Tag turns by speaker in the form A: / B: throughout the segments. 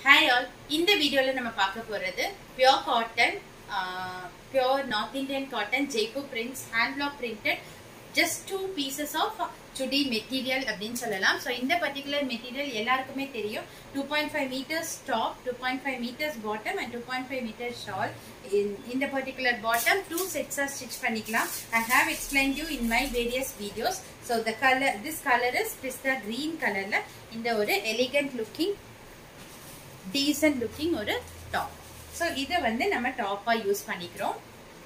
A: Hi all இந்த வீடியோல நம்ம பார்க்க போறது pure cotton pure north Indian cotton Jaipur prints hand block printed just two pieces of chudi material அப்படின்னு சொல்லலாம் ஸோ இந்த பர்டிகுலர் மெட்டீரியல் எல்லாருக்குமே தெரியும் two point five metres top two point five metres bottom and two point five metres shawl இந்த particular bottom two செட்ஸாக stitch பண்ணிக்கலாம் I have explain you in my various videos so the colour this colour is pista green கலர்ல இந்த ஒரு elegant looking decent looking ஒரு top so இதை வந்து நம்ம டாப்பாக யூஸ் பண்ணிக்கிறோம்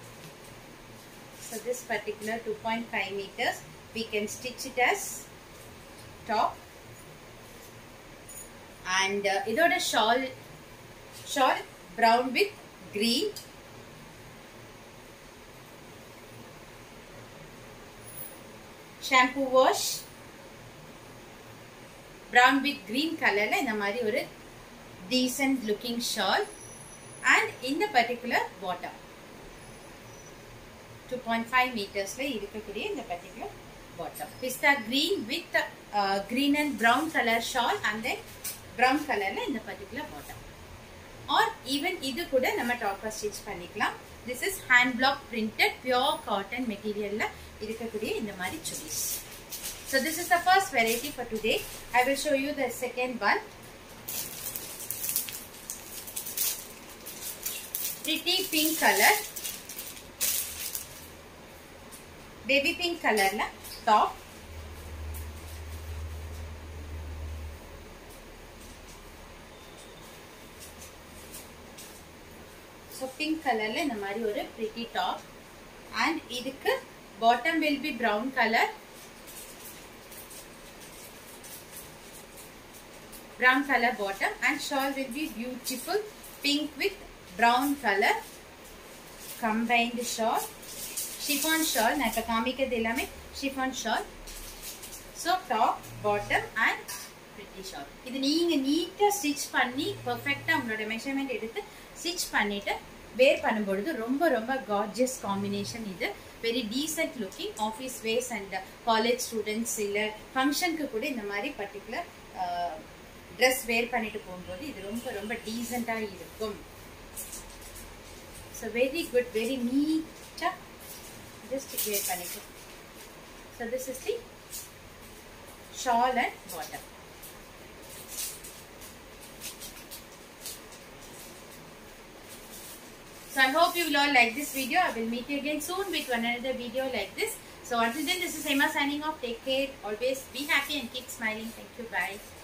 A: so this particular 2.5 meters we can stitch it as top and uh, இதோட shawl shawl brown with green shampoo wash brown with green கலர்ல இந்த மாதிரி ஒரு decent looking shawl and இந்த particular bottom 2.5 மீட்டர்ஸ்ல இருக்கக்கூடிய இந்த particular bottom pista green with green and brown colour shawl and then brown கலர்ல இந்த பர்டிகுலர் பாட்டம் ஆர் ஈவன் இது கூட நம்ம டாப்பர் ஸ்டிச் பண்ணிக்கலாம் this is hand block printed pure cotton மெட்டீரியல்ல இருக்கக்கூடிய இந்த மாதிரி chudis So this is the first variety for today. I will show you the second one. Pretty pink color. Baby pink கலர்ல டாப் ஸோ பிங்க் கலர்ல இந்த மாதிரி ஒரு பிரிட்டி டாப் அண்ட் இதுக்கு bottom will be brown colour brown color bottom and shawl will be beautiful pink with brown color combined shawl chiffon shawl நான் இப்போ காமிக்கிறது எல்லாமே chiffon shawl so top bottom and pretty shawl இது நீங்கள் நீட்டாக stitch பண்ணி பர்ஃபெக்டாக உங்களோட மெஷர்மெண்ட் எடுத்து ஸ்டிச் பண்ணிவிட்டு வேர் பண்ணும்பொழுது ரொம்ப ரொம்ப கார்ஜியஸ் காம்பினேஷன் இது very decent looking office wears and college students இல்லை ஃபங்க்ஷனுக்கு கூட இந்த மாதிரி பர்டிகுலர் ட்ரெஸ் வேர் பண்ணிட்டு போகும்போது இது ரொம்ப ரொம்ப டீசெண்டாக இருக்கும் ஸோ வெரி குட் வெரி நீட்டாக just wear பண்ணிக்கோ so this is the shawl and bottom so i hope you will all like this video i will meet you again soon with one another video like this so until then this is Emma signing off take care always be happy and keep smiling thank you bye